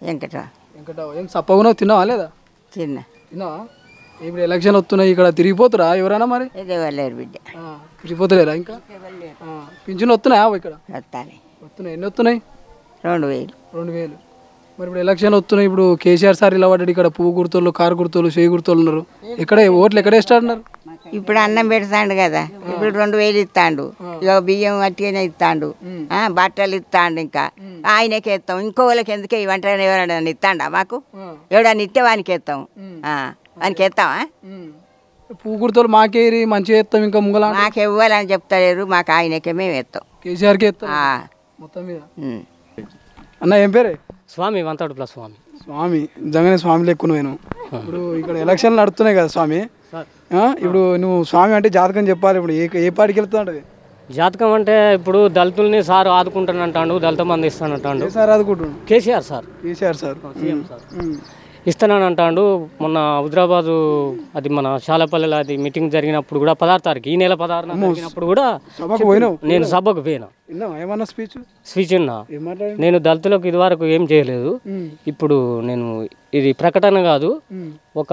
వెంకట వెంకటరావు ఏం సప్పగునో తిన్నావా లేదా చిన్న తిన్నావా ఇప్పుడు ఎలక్షన్ వస్తున్నాయి ఇక్కడ తిరిగిపోతురా ఎవరైనా మరి ఇదే వాళ్ళేరు బిడ్డ ఆ, తిరిగిపోతలేరా ఇంకా ఆ, పింఛన్లు వస్తున్నాయా ఇక్కడ వస్తాను వస్తున్నాయి ఎన్ని వస్తున్నాయి రెండు వేలు రెండు వేలు మరి ఇప్పుడు ఎలక్షన్ వస్తున్నాయి ఇప్పుడు కేసీఆర్ సార్ ఇలా పడ్డాడు ఇక్కడ పువ్వు గుర్తోళ్ళు కారు గుర్తోళ్ళు చేయి గుర్తోళ్ళు ఉన్నారు ఎక్కడ ఓట్లు ఎక్కడ వేస్తారన్నారు ఇప్పుడు అన్నం పెడతాండు కదా ఇప్పుడు రెండు వేలు ఇస్తాండు ఇక బియ్యం అట్టిగానే ఇస్తాండు ఆ, బట్టలు ఇస్తాండు ఇంకా ఆయనకే ఇస్తాం ఇంకో వాళ్ళకి ఎందుకే ఇవ్వంటారని ఎవరైనా ఇస్తాండా మాకు ఎవడన్నా ఇస్తే వానికి ఇస్తాం ఆ, వానికి ఇస్తామా పువ్వు గుర్తోళ్ళు మాకేరి మంచిగా వేస్తాం ఇంకా ముంగల మాకు ఇవ్వాలని చెప్తలేరు మాకు ఆయనకే మేము ఇస్తాం కేసీఆర్కి వేస్తాం ఆ, మొత్తం మీద ఉమ్. అన్న ఏం పేరే స్వామి వంతాడు ప్లస్ స్వామి స్వామి నిజంగానే స్వామి లెక్కును నేను ఇప్పుడు ఇక్కడ ఎలక్షన్లు నడుస్తున్నాయి కదా స్వామి ఆ, ఇప్పుడు నువ్వు స్వామి అంటే జాతకం చెప్పాలి ఇప్పుడు ఏ ఏ పార్టీకి వెళ్తావు జాతకం అంటే ఇప్పుడు దళితుల్ని సార్ ఆదుకుంటానంటాడు దళిత మంది ఇస్తానంటాడు ఏ సార్ ఆదుకుంటున్నాడు KCR sir KCR sir CM sir ఇస్తానంటాడు మొన్న హుజరాబాదు అది మన శాలపల్లిలో అది మీటింగ్ జరిగినప్పుడు కూడా పదహారు తారీఖు ఈ నెల పదహారు జరిగినప్పుడు కూడా సభకు పోయినావు నేను సభకు పోయినా విన్నావా ఏమన్నా స్పీచ్ స్పీచ్ ఉన్నా ఏం మాట్లాడి నేను దళితులకు ఇదివరకు ఏం చేయలేదు ఇప్పుడు నేను ఇది ప్రకటన కాదు ఒక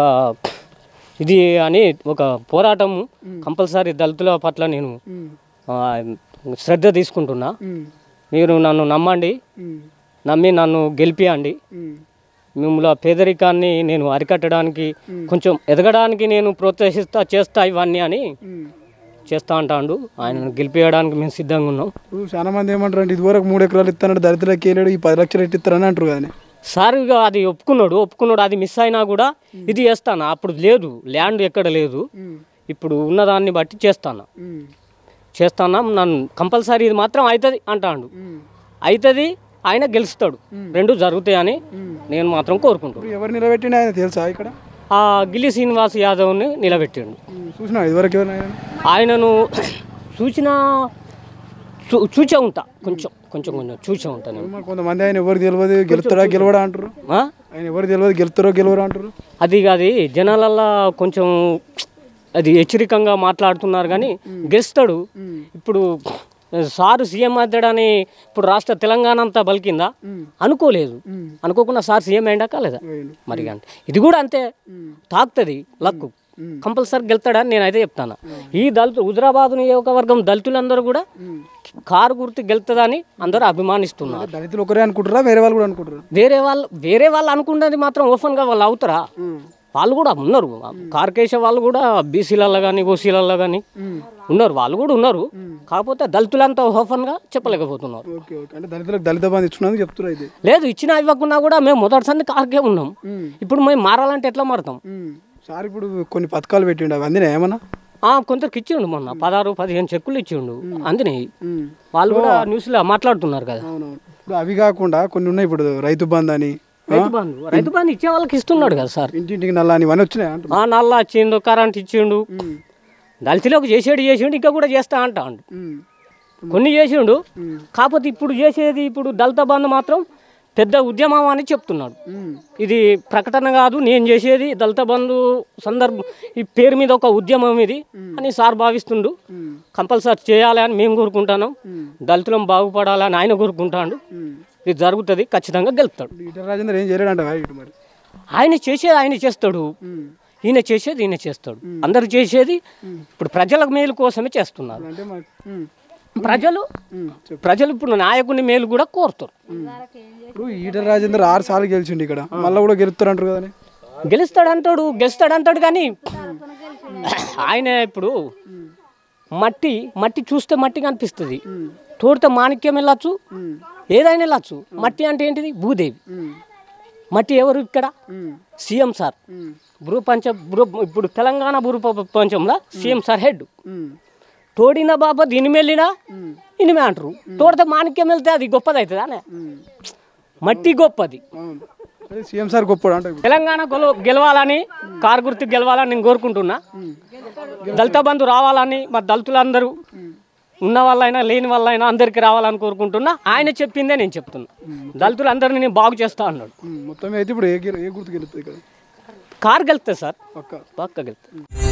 ఇది అని ఒక పోరాటం కంపల్సరీ దళితుల పట్ల నేను ఆ, శ్రద్ధ తీసుకుంటున్నా మీరు నన్ను నమ్మండి నమ్మి నన్ను గెలిపియండి మిమ్మల్ని పేదరికాన్ని నేను అరికట్టడానికి కొంచెం ఎదగడానికి నేను ప్రోత్సహిస్తా చేస్తా ఇవన్నీ అని చేస్తా అంటాడు ఆయనను గెలిపించడానికి మేము సిద్ధంగా ఉన్నాం ఇప్పుడు చాలా మంది ఏమంటారు అంటే ఇదివరకు మూడు ఎకరాలు ఇస్తాడు దరిద్రకి వెళ్ళాడు ఈ పది లక్షలు ఎట్టి ఇస్తారని అంటారు కానీ సార్ ఇక అది ఒప్పుకున్నాడు ఒప్పుకున్నాడు అది మిస్ అయినా కూడా ఇది చేస్తాను అప్పుడు లేదు ల్యాండ్ ఎక్కడ లేదు ఇప్పుడు ఉన్నదాన్ని బట్టి చేస్తాను చేస్తాను నన్ను కంపల్సరీ ఇది మాత్రం అవుతుంది అంటాడు అవుతుంది ఆయన గెలుస్తాడు రెండు జరుగుతాయని నేను మాత్రం కోరుకుంటున్నాను ఇప్పుడు ఎవరు నిలబెట్టిండి ఆయన తెలుసా ఇక్కడ ఆ గిల్లి శ్రీనివాస్ యాదవ్ని నిలబెట్టిండు చూసినా ఇదివరకు ఎవరు ఆయన ఆయనను చూసిన చూ చూచే ఉంటా కొంచెం కొంచెం కొంచెం చూసే ఉంటా నేను మరి కొంతమంది ఆయన ఎవరు తెలియదు గెలుస్తారా గెలవడా అంటారు ఆ? ఆయన ఎవరు తెలియదు గెలుస్తారో గెలవరా అంటారు అది అది జనాలల్లో కొంచెం అది హెచ్చరికంగా మాట్లాడుతున్నారు కానీ గెలుస్తాడు ఇప్పుడు సారు సీఎం అవుతాడని ఇప్పుడు రాష్ట్ర తెలంగాణ అంతా బలికిందా అనుకోలేదు అనుకోకుండా సార్ సీఎం అయిందా కాలేదా మరి అంటే ఇది కూడా అంతే తాకుతుంది లక్కు కంపల్సరీ గెలుతాడని నేనైతే చెప్తాను ఈ దళితు హుజరాబాద్ నియోజకవర్గం దళితులందరూ కూడా కారు గుర్తు గెలుతుందని అందరూ అభిమానిస్తున్నారు దళితులు ఒకరే అనుకుంటారా వేరే వాళ్ళు కూడా అనుకుంటారు వేరే వాళ్ళు వేరే వాళ్ళు అనుకున్నది మాత్రం ఓపెన్గా వాళ్ళు అవుతారా వాళ్ళు కూడా ఉన్నారు కార్కేశ వాళ్ళు కూడా బీసీలలో కానీ ఓసీలలో కానీ ఉన్నారు వాళ్ళు కూడా ఉన్నారు కాకపోతే దళితులంతా ఓపెన్గా చెప్పలేకపోతున్నారు ఓకే ఓకే అంటే దళితులకు దళిత బంధు ఇచ్చుకున్నందుకు చెప్తున్నారు అయితే లేదు ఇచ్చినా ఇవ్వకున్నా కూడా మేము మొదటిసారి కార్కే ఉన్నాం ఇప్పుడు మేము మారాలంటే ఎట్లా మారుతాం సార్ ఇప్పుడు కొన్ని పథకాలు పెట్టిండు అవి అందినా ఏమన్నా ఆ, కొందరికి ఇచ్చిండు మొన్న పదహారు పదిహేను చెక్కులు ఇచ్చిండు అందినాయి వాళ్ళు కూడా న్యూస్లో మాట్లాడుతున్నారు కదా అవునవును ఇప్పుడు అవి కాకుండా కొన్ని ఉన్నాయి ఇప్పుడు రైతు బంధు అని రైతు బంధు రైతు బంధు ఇచ్చే వాళ్ళకి ఇస్తున్నాడు కదా సార్ ఇంటింటికి నల్ల అని ఇవన్నీ వచ్చినాయి అంటున్నారు ఆ నల్ల వచ్చిండు కరెంట్ ఇచ్చిండు దళితులకు చేసేడు చేసిండు ఇంకా కూడా చేస్తా అంటాడు కొన్ని చేసిండు కాకపోతే ఇప్పుడు చేసేది ఇప్పుడు దళిత బంధు మాత్రం పెద్ద ఉద్యమం అని చెప్తున్నాడు ఇది ప్రకటన కాదు నేను చేసేది దళిత బంధు సందర్భం ఈ పేరు మీద ఒక ఉద్యమం ఇది అని సార్ భావిస్తుండు కంపల్సరీ చేయాలి అని మేము కోరుకుంటాను దళితులం బాగుపడాలని ఆయన కోరుకుంటాడు ఇది జరుగుతుంది ఖచ్చితంగా గెలుపుతాడు ఈటల రాజేందర్ ఏం చేయలేడంట ఇటు మరి ఆయన చేసేది ఆయన చేస్తాడు ఈయన చేసేది ఈయన చేస్తాడు అందరు చేసేది ఇప్పుడు ప్రజల మేలు కోసమే చేస్తున్నారు అంటే మరి ఉమ్, ప్రజలు ఉమ్, చెప్పు. ప్రజలు ఇప్పుడు నాయకుని మేలు కూడా కోరుతారు ఇప్పుడు ఈటల రాజేందర్ ఆరు సార్లు గెలిచిండు ఇక్కడ మళ్ళీ కూడా గెలుస్తారు అంటారు కదా గెలుస్తాడంటాడు గెలుస్తాడంటాడు కానీ ఆయన ఇప్పుడు మట్టి మట్టి చూస్తే మట్టి కనిపిస్తుంది తోడితే మాణిక్యం వెళ్ళచ్చు ఏదైనా వెళ్ళచ్చు మట్టి అంటే ఏంటిది భూదేవి మట్టి ఎవరు ఇక్కడ సీఎం సార్ భూ పంచ భూ ఇప్పుడు తెలంగాణ భూ ప్రపంచంలో సీఎం సార్ హెడ్ తోడిన బాబా దీని వెళ్ళినా ఇనిమే అంటారు తోడితే మాణిక్యం వెళ్తే అది గొప్పది అవుతుంది అనే మట్టి గొప్పది అవును అదే సీఎం సార్ గొప్పడు అంటే ఇప్పుడు తెలంగాణ గెలు గెలవాలని కారు గుర్తు గెలవాలని నేను కోరుకుంటున్నా దళిత బంధు రావాలని మా దళితులందరూ ఉన్న వాళ్ళైనా లేని వాళ్ళైనా అందరికీ రావాలని కోరుకుంటున్నా ఆయన చెప్పిందే నేను చెప్తున్నా దళితులందరినీ నేను బాగు చేస్తా అన్నాడు ఉమ్, మొత్తం అయితే ఇప్పుడు ఏ గెలు- ఏ గుర్తు గెలుస్తుంది ఇక్కడ కారు గెలుస్తుంది సార్ పక్క పక్క గెలుస్తుంది